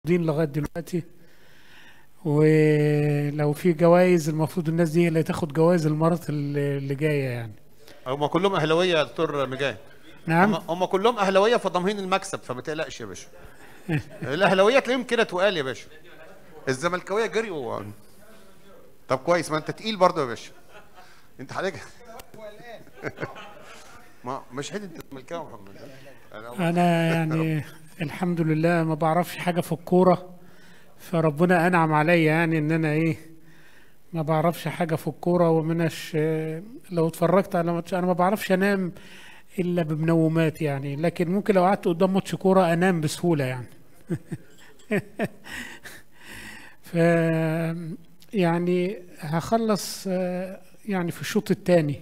موجودين لغايه دلوقتي ولو في جوائز المفروض الناس دي اللي تاخد جوائز المرات اللي اللي جايه يعني هم كلهم اهلاويه يا دكتور مجاهد نعم هم- هم كلهم اهلاويه فضامنين المكسب فما تقلقش يا باشا الاهلاويه تلاقيهم كده تقال يا باشا الزملكاويه جريوا طب كويس ما انت تقيل برضه يا باشا انت حضرتك ما مش حته انت زملكاوي يا محمد أنا- انا يعني الحمد لله ما بعرفش حاجه في الكوره فربنا انعم عليا يعني ان انا ايه ما بعرفش حاجه في الكوره ومناش آه، لو اتفرجت على ماتش انا ما بعرفش انام الا بمنومات يعني لكن ممكن لو قعدت قدام ماتش كوره انام بسهوله يعني ف يعني هخلص آه، يعني في الشوط الثاني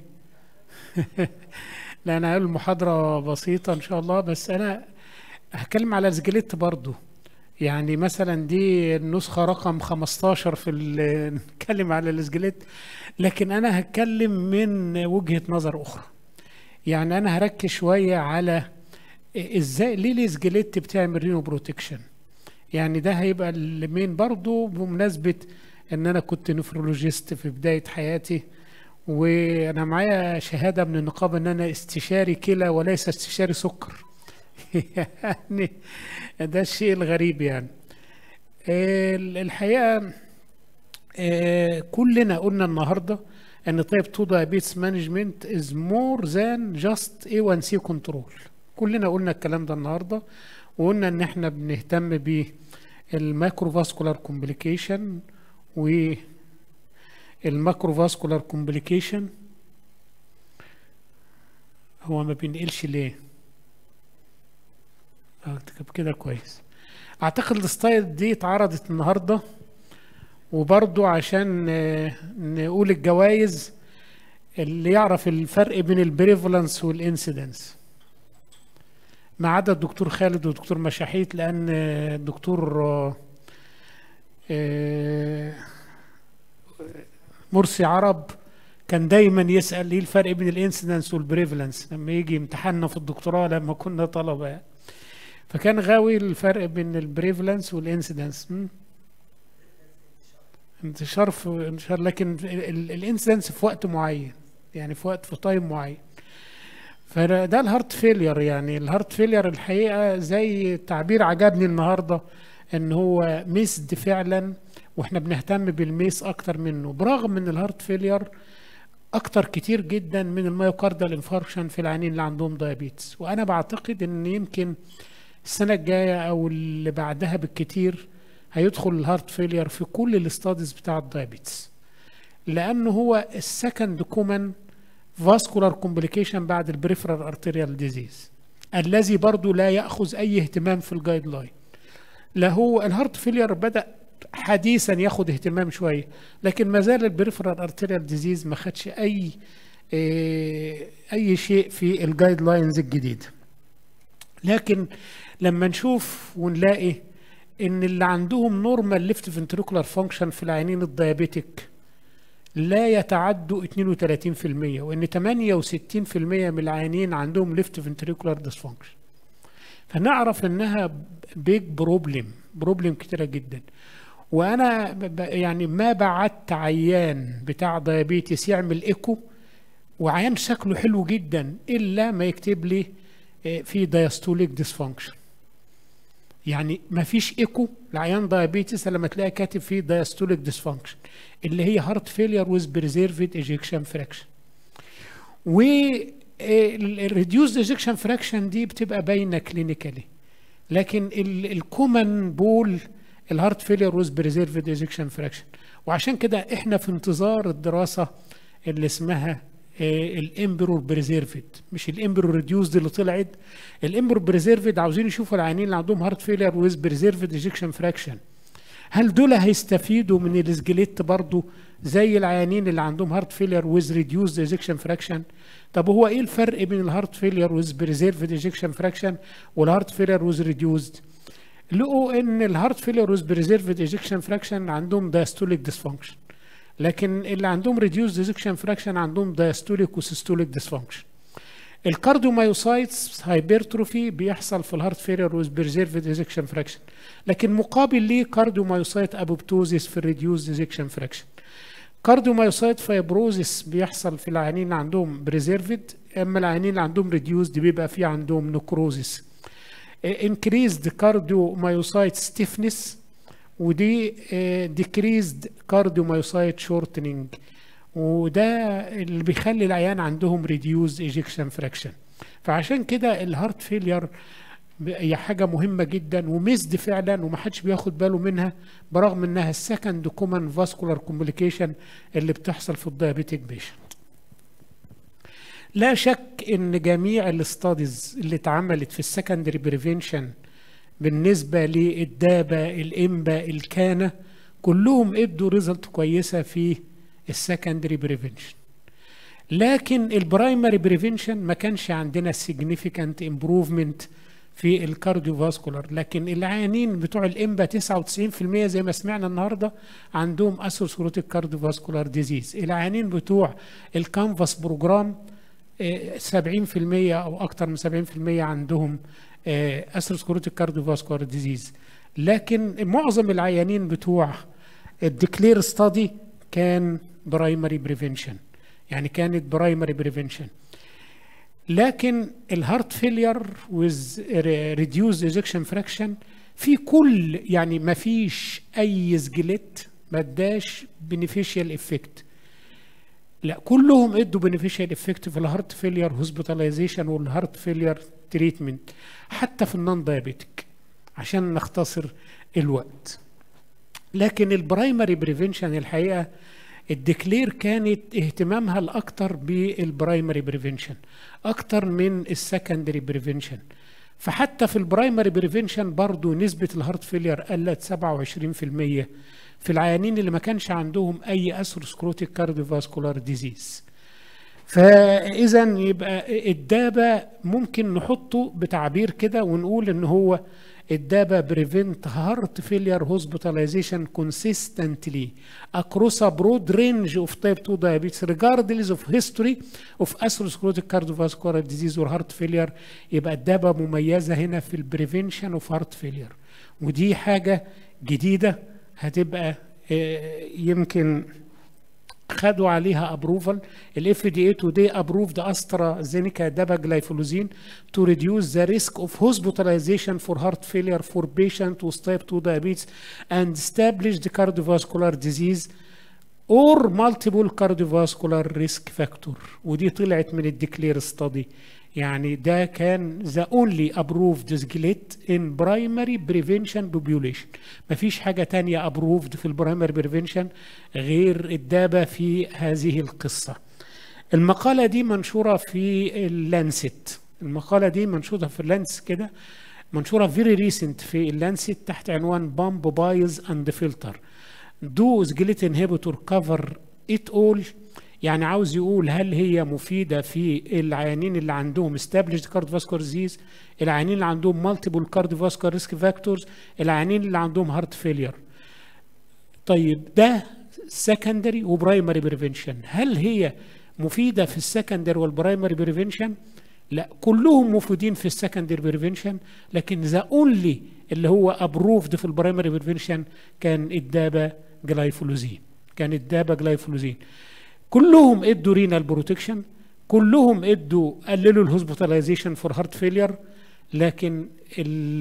لان هقول المحاضره بسيطه ان شاء الله بس انا هتكلم على السجليت برضو يعني مثلا دي النسخه رقم 15 في ال- نتكلم على السجليت لكن انا هتكلم من وجهه نظر اخرى يعني انا هركز شويه على ازاي ليه السجليت بتعمل رينو بروتكشن يعني ده هيبقى المين برضو بمناسبه ان انا كنت نفرولوجيست في بدايه حياتي وانا معايا شهاده من النقابه ان انا استشاري كلى وليس استشاري سكر يعني ده الشيء الغريب يعني ال- الحقيقه آه، كلنا قلنا النهارده ان طيب 2 diabetes management is more than just A1C control كلنا قلنا الكلام ده النهارده وقلنا ان احنا بنهتم بالماكروفاسكولار كومبليكيشن و الماكروفاسكولار كومبليكيشن هو ما بينقلش ليه اه طب كده كويس اعتقد السلايد دي اتعرضت النهارده وبرضو عشان آه، نقول الجوائز اللي يعرف الفرق بين البريفالنس والانسيدنس ما عدا الدكتور خالد والدكتور مشاحيت لان آه، الدكتور آه، آه، مرسي عرب كان دايما يسأل ايه الفرق بين الانسيدنس والبريفالنس لما يجي امتحاننا في الدكتوراه لما كنا طلبة يعني. فكان غاوي الفرق بين البريفالنس والانسيدنس م? انتشار في انتشار لكن الانسيدنس في وقت معين يعني في وقت في تايم معين فده الهارت فيلير يعني الهارت فيلير الحقيقه زي تعبير عجبني النهارده ان هو ميسد فعلا واحنا بنهتم بالميس اكتر منه برغم ان الهارت فيلير اكتر كتير جدا من الميوكاردال انفاركشن في العيانين اللي عندهم دايابيتس وانا بعتقد ان يمكن السنه الجايه او اللي بعدها بالكتير هيدخل الهارت فيلير في كل الاستاديز بتاع الدايابيتس لانه هو السكند كومن فاسكولار كومبليكيشن بعد البريفرال ارتيريال ديزيز الذي برضو لا ياخذ اي اهتمام في الجايد لاين لا هو الهارت فيلير بدا حديثا ياخد اهتمام شويه لكن ما زال البريفرال ارتيريال ديزيز ما خدش اي إيه، اي شيء في الجايد لاينز الجديده لكن لما نشوف ونلاقي ان اللي عندهم نورمال ليفت فنتريكولار فانكشن في العينين الديابيتك لا يتعدوا 32% وان 68% من العيانين عندهم ليفت فنتريكولار ديسفانكشن فنعرف انها بيج بروبلم بروبلم كتيره جدا وانا ب- ب- يعني ما بعت عيان بتاع ديابيتس يعمل ايكو وعيان شكله حلو جدا الا ما يكتب لي آه، في دايستوليك ديسفانكشن يعني ما فيش ايكو لعيان دايابيتس لما تلاقي كاتب فيه دايستوليك ديسفانكشن اللي هي هارت فيلير ويز بريزيرفد ايجيكشن فراكشن و الريديوز ايجيكشن فراكشن دي بتبقى باينه كلينيكالي لكن الكومن بول الهارت فيلير ويز بريزيرفد ايجيكشن فراكشن وعشان كده احنا في انتظار الدراسه اللي اسمها الامبرور بريزيرفد مش الامبرور ريديوزد اللي طلعت الامبرور بريزيرفد عاوزين يشوفوا العيانين اللي عندهم هارت فيلير ويز بريزيرفد ايجيكشن فراكشن هل دول هيستفيدوا من السجليت برضو زي العيانين اللي عندهم هارت فيلير ويز ريديوزد ايجيكشن فراكشن طب هو ايه الفرق بين الهارت فيلير ويز بريزيرفد ايجيكشن فراكشن والهارت فيلير ويز ريديوزد لقوا ان الهارت فيلير ويز بريزيرفد ايجيكشن فراكشن عندهم دايستوليك ديسفانكشن لكن اللي عندهم ريديوزد ايجيكشن فراكشن عندهم دايستوليك وسيستوليك ديسفانكشن الكارديومايوسايتس هايبرتروفي بيحصل في الهارت فيلير ويز بريزيرفد ايجكشن فراكشن لكن مقابل ليه كارديومايوسايت ابوبتوزيس في الريديوز ايجكشن فراكشن كارديومايوسايت فايبروزيس بيحصل في العيانين اللي عندهم بريزيرفد اما العيانين اللي عندهم ريديوزد بيبقى في عندهم نكروزيس increased cardiomyocyte stiffness ودي decreased cardiomyocyte shortening وده اللي بيخلي العيان عندهم reduced ejection fraction فعشان كده الهارت فيلير هي حاجة مهمة جدا ومزد فعلا ومحدش بياخد باله منها برغم انها السكند كومن فاسكولار كومبليكيشن اللي بتحصل في الدايابيتيك بيشنت لا شك ان جميع الاستاديز اللي اتعملت في السكندري بريفنشن بالنسبة للدابة الإنبا الكانة كلهم ادوا ريزلت كويسة في السكندري بريفنشن لكن البرايمري بريفنشن ما كانش عندنا significant improvement في الكارديوفاسكولار لكن العيانين بتوع الإنبا 99% زي ما سمعنا النهارده عندهم اثيروسكليروتيك كارديوفاسكولار ديزيز العيانين بتوع الكانفاس بروجرام 70% او اكثر من 70% عندهم اثيروسكليروتيك كارديوفاسكولار ديزيز لكن معظم العيانين بتوع الديكلير ستادي كان برايمري بريفنشن يعني كانت برايمري بريفنشن لكن الهارت فيلير ويز ريديوز ايجكشن فراكشن في كل يعني ما فيش اي سجلت ما اداش بنفيشال افكت لا كلهم ادوا بنفيشال افكت في الهارت فيلير هوسبيتاليزيشن والهارت فيلير تريتمنت حتى في النون دايابيتك عشان نختصر الوقت لكن البرايمري بريفنشن الحقيقه الديكلير كانت اهتمامها الاكثر بالبرايمري بريفنشن اكتر من السكندري بريفنشن فحتى في البرايمري بريفنشن برضو نسبة الهارت فيلير قلت 27% في العيانين اللي ما كانش عندهم اي اثيروسكليروتيك كارديوفاسكولار ديزيز فاذا يبقى الدابه ممكن نحطه بتعبير كده ونقول ان هو الدابة بريفنت هارت فيلير هوسبيتاليزيشن كونسيستنتلي across a broad range of type 2 diabetes regardless of history of atherosclerotic cardiovascular disease or heart failure يبقى الدابة مميزة هنا في البريفنشن اوف هارت فيلير ودي حاجة جديدة هتبقى يمكن خدوا عليها ابروفال الاف دي اي توداي ابروفد استرازينيكا داباجلايفولوزين تو ريديوس ذا ريسك اوف هوسبيتاليزيشن فور هارت فيلير فور بيشنت with type 2 diabetes and established cardiovascular disease or multiple cardiovascular risk factor ودي طلعت من الديكلير ستادي يعني ده كان the only approved سجلت in primary prevention population مفيش حاجة تانية approved في البرايمري بريفنشن غير الدابة في هذه القصة المقالة دي منشورة في اللانست المقالة دي منشورة في اللانس كده منشورة very recent في اللانست تحت عنوان بامب بايز اند فلتر دو سجلت انهبيتور كفر ات اول يعني عاوز يقول هل هي مفيدة في العيانين اللي عندهم established cardiovascular disease العيانين اللي عندهم multiple cardiovascular risk factors العيانين اللي عندهم heart failure طيب ده secondary وبرايمري بريفنشن هل هي مفيدة في السكندري والبرايمري بريفنشن لا كلهم مفيدين في السكندري بريفنشن لكن ذا اونلي اللي هو ابروفد في البرايمري بريفنشن كان الدابا جلايفولوزين كان الدابا جلايفولوزين كلهم ادوا رينال بروتكشن كلهم ادوا قللوا الهوسبيتاليزيشن فور هارت فيلير لكن ال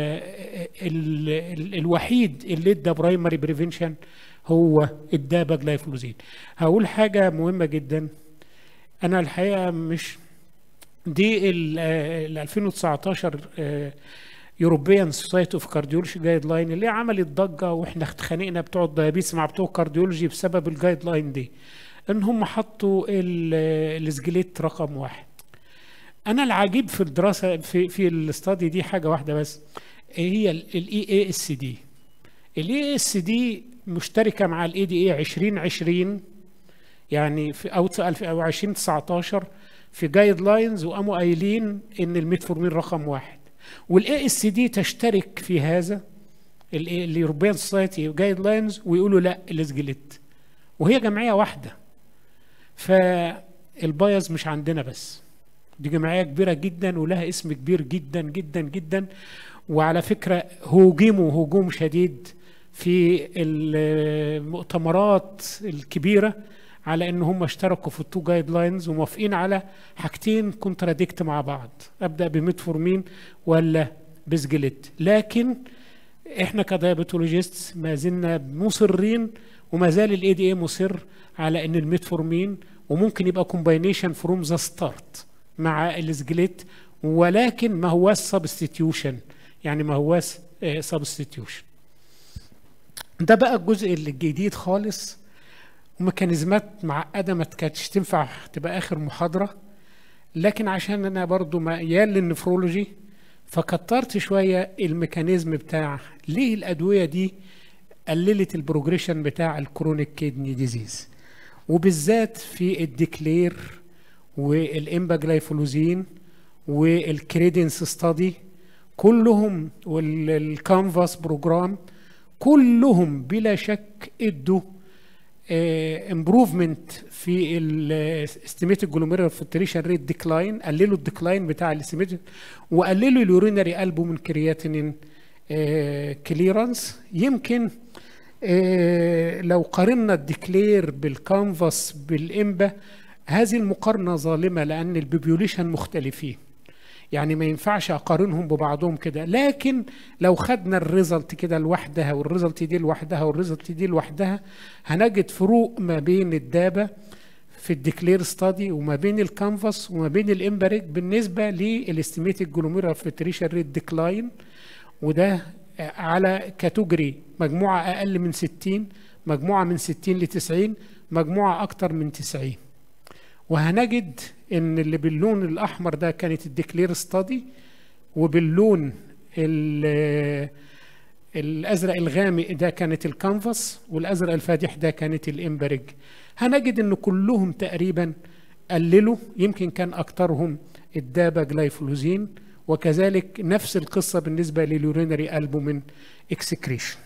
ال ال الوحيد اللي ادى برايمري بريفنشن هو الدابا جلايفلوزين هقول حاجه مهمه جدا انا الحقيقه مش دي ال 2019 يوروبيان سوسايتي اوف كارديولوجي جايد لاين اللي عملت ضجه واحنا اتخانقنا بتوع الديابيتس مع بتوع الكارديولوجي بسبب الجايد لاين دي ان هم حطوا السجليت رقم واحد انا العجيب في الدراسه في في الاستادي دي حاجه واحده بس هي الاي اي اس دي الاي اس دي مشتركه مع الاي دي اي 2020 يعني في او او 2019 في جايد لاينز وقاموا قايلين ان الميتفورمين رقم واحد والاي اس دي تشترك في هذا اليوروبيان سوسايتي جايد لاينز ويقولوا لا الاسجلت وهي جمعيه واحده فالبايظ مش عندنا بس دي جمعيه كبيره جدا ولها اسم كبير جدا جدا جدا وعلى فكره هوجموا هجوم شديد في المؤتمرات الكبيره على ان هم اشتركوا في التو جايد لاينز وموافقين على حاجتين كونتراديكت مع بعض ابدا بميتفورمين ولا بسجلت لكن احنا كدايابيتولوجيست ما زلنا مصرين وما زال الاي دي اي مصر على ان الميتفورمين وممكن يبقى كومباينيشن فروم ذا ستارت مع السجليت ولكن ما هواش سبستيتيوشن يعني ما هواش سبستيتيوشن ده بقى الجزء الجديد خالص وميكانيزمات معقده ما كانتش تنفع تبقى اخر محاضره لكن عشان انا برضو ميال للنفرولوجي فكترت شويه الميكانيزم بتاع ليه الادويه دي قللت البروجريشن بتاع الكرونيك كيدني ديزيز وبالذات في الديكلير والامباجلايفولوزين والكريدنس ستادي كلهم والكانفاس بروجرام كلهم بلا شك ادوا امبروفمنت في الاستيميتد جلوميرال فلتريشن ريت ديكلاين قللوا الديكلاين بتاع الاستيميتد وقللوا اليورينري البومين كرياتينين كليرانس يمكن آه لو قارنا الديكلير بالكانفاس بالإمبا هذه المقارنة ظالمة لأن البيبيوليشن مختلفين يعني ما ينفعش أقارنهم ببعضهم كده لكن لو خدنا الريزلت كده لوحدها والريزلت دي لوحدها والريزلت دي لوحدها هنجد فروق ما بين الدابة في الديكلير ستادي وما بين الكانفاس وما بين الامباريك بالنسبة للاستيميتد جلوميرال فلتريشن ريت ديكلاين وده على كاتيجوري مجموعة أقل من 60 مجموعة من 60 ل 90 مجموعة أكتر من 90 وهنجد إن اللي باللون الأحمر ده كانت الديكلير ستادي وباللون الأزرق الغامق ده كانت الكانفاس والأزرق الفاتح ده كانت الإمبرج هنجد إن كلهم تقريبا قللوا يمكن كان أكترهم الدابا جلايفلوزين وكذلك نفس القصة بالنسبة لليورينري ألبومين اكسكريشن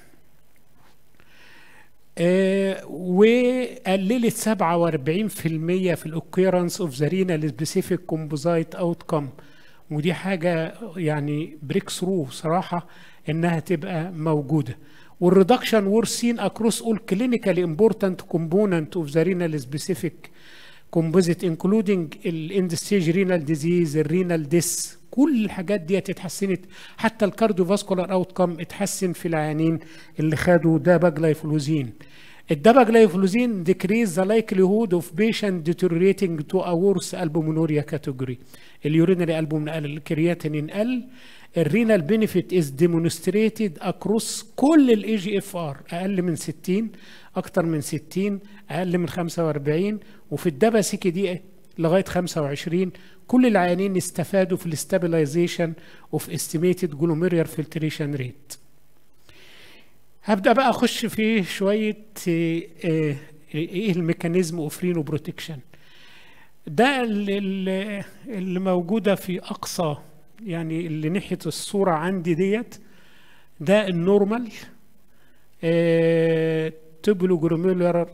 آه وقللت 47% في الاوكيرنس اوف ذا رينال سبيسيفيك كومبوزايت اوت كم ودي حاجة يعني بريك ثرو صراحة انها تبقى موجودة والريدكشن وور سين اكروس اول كلينيكالي امبورتنت كومبوننت اوف ذا رينال سبيسيفيك كومبوزيت انكلودنج الاند ستيج رينال ديزيز الرينال ديس كل الحاجات دي اتحسنت حتى الكارديوفاسكولار اوت كم اتحسن في العيانين اللي خدوا داباجلايفلوزين الداباجلايفلوزين decrease the likelihood of patient deteriorating to a worse albuminuria category اليورينري البوم قل الكرياتينين قل الرينال بينيفيت از ديمونستريتد اكروس كل الاي جي اف ار اقل من 60 اكتر من 60 اقل من 45 وفي الدبا سيكي دي لغايه 25 كل العيانين استفادوا في الاستابلايزيشن اوف استيميتد جلوميريال فلتريشن ريت هبدا بقى اخش في شويه ايه الميكانيزم اوف رينو بروتكشن ده اللي, اللي موجوده في اقصى يعني اللي ناحيه الصوره عندي ديت ده النورمال اه تبلو جلوميريال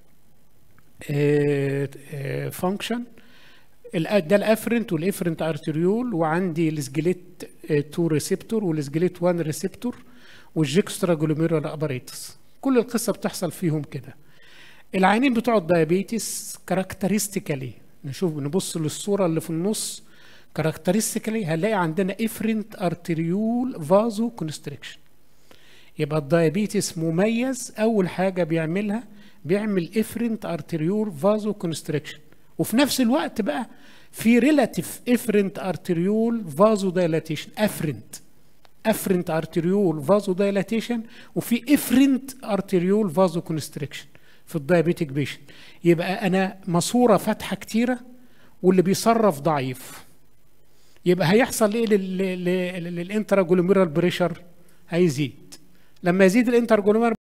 فانكشن ده الافرنت والافرنت ارتريول وعندي السجليت 2 ريسبتور والسجليت 1 ريسبتور والجيكسترا جلوميرال اباريتس كل القصه بتحصل فيهم كده العينين بتوع الدايابيتس كاركترستيكالي نشوف نبص للصوره اللي في النص كاركترستيكالي هنلاقي عندنا افرنت ارتريول فازو كونستريكشن يبقى الدايابيتس مميز اول حاجه بيعملها بيعمل افرنت ارتريول فازو كونستريكشن وفي نفس الوقت بقى في ريلاتيف افرنت ارتريول فازو دايلاتيشن افرنت افرنت ارتريول فازو دايلاتيشن وفي افرنت ارتريول فازو كونستريكشن في الدايابيتيك بيشن يبقى انا ماسوره فاتحه كتيره واللي بيصرف ضعيف يبقى هيحصل ايه للانترا جلوميرال بريشر هيزيد لما يزيد الانتر جلوميرال